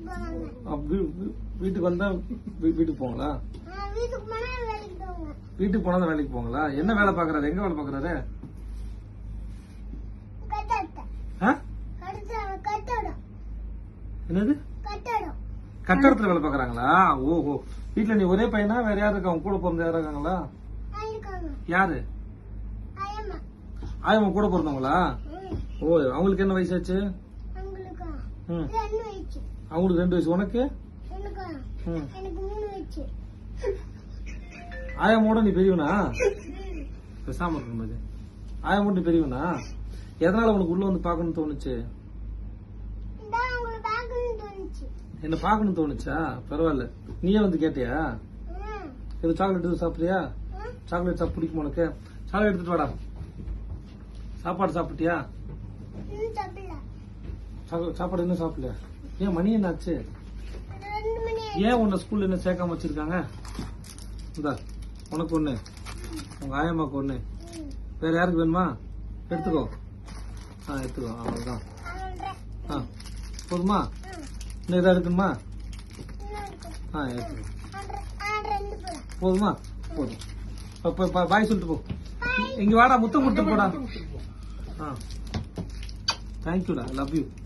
போவாங்க அப்ப வீ- வீ- வீட்டுக்கு வந்தா வீ- வீட்டுக்கு போங்களா ஆ, வீட்டுக்கு போனா வேலைக்கு போவாங்க வீட்டுக்கு போனா தான் வேலைக்கு போங்களா என்ன வேலை பாக்குறாரு எங்க வேலை பாக்குறாரு கட்டட ஆ? கட்டட கட்டடம் என்னது கட்டடம் கட்டடத்துல வேலை பாக்குறாங்களா ஓஹோ வீட்டுல நீ ஒரே பையனா வேற யாரு இருக்கா உன் கூட பிறந்த யாரா இருக்காங்களா ஆ, இருக்காங்க யாரு ஐயம்மா ஆயம்மா கூட பிறந்தவங்களா ம், ஓ அவங்களுக்கு என்ன வயசாச்சு அவங்களுக்கா ம். ரெண்டு வயசு அவங்களுக்கு ரெண்டு வயசு உனக்கு எனக்கா ம். எனக்கு மூணு வயசு ஆயம்மோட நீ பெரியவனா ம். பேசாம இருக்கணும் பாரு ஆயம்மோட நீ பெரியவனா எதனால உனக்கு உள்ள வந்து பார்க்கணும்னு தோணுச்சு இந்தா அவங்களை பார்க்கணும்னு தோணுச்சு என்ன பார்க்கணும்னு தோணுச்சா பரவாயில்ல நீயே வந்து கேட்டியா ம், இது சாக்லேட் எதுவும் சாப்பிட்றியா ம், சாக்லேட் சாப்பிட பிடிக்குமா உனக்கு சாக்லேட் எடுத்துட்டு வாடா சாப்பாடு சாப்பிட்டியா இன்னும் சாப்பிடல சாக்லேட் சாப்பாடு இன்னும் சாப்பிடல ஏன் மணி என்ன ஆச்சு ரெண்டு மணி ஏன் உன்னை ஸ்கூல்ல என்ன சேர்க்காம வச்சிருக்காங்க இந்தா உனக்கு ஒண்ணு உங்க ஆயம்மாக்கு ஒண்ணு ம், வேற யாருக்கு வேணுமா எடுத்துக்கோ ஆ எடுத்துக்கோ அவ்வளவுதான் அவன்கிட்ட. ஆ போதுமா ம், இன்னும் ஏதாவது இருக்குமா இன்னும் இருக்கு. ஆ எடுத்துக்கோ அவன்கிட்ட- அவன்கிட்ட ரெண்டு போல போதுமா போதும் ப- ப- ப- பாய் சொல்லிட்டு போ இங்க வாடா முத்தம் கொடுத்து போடா ஆ தேங்க்யூடா லவ் யூ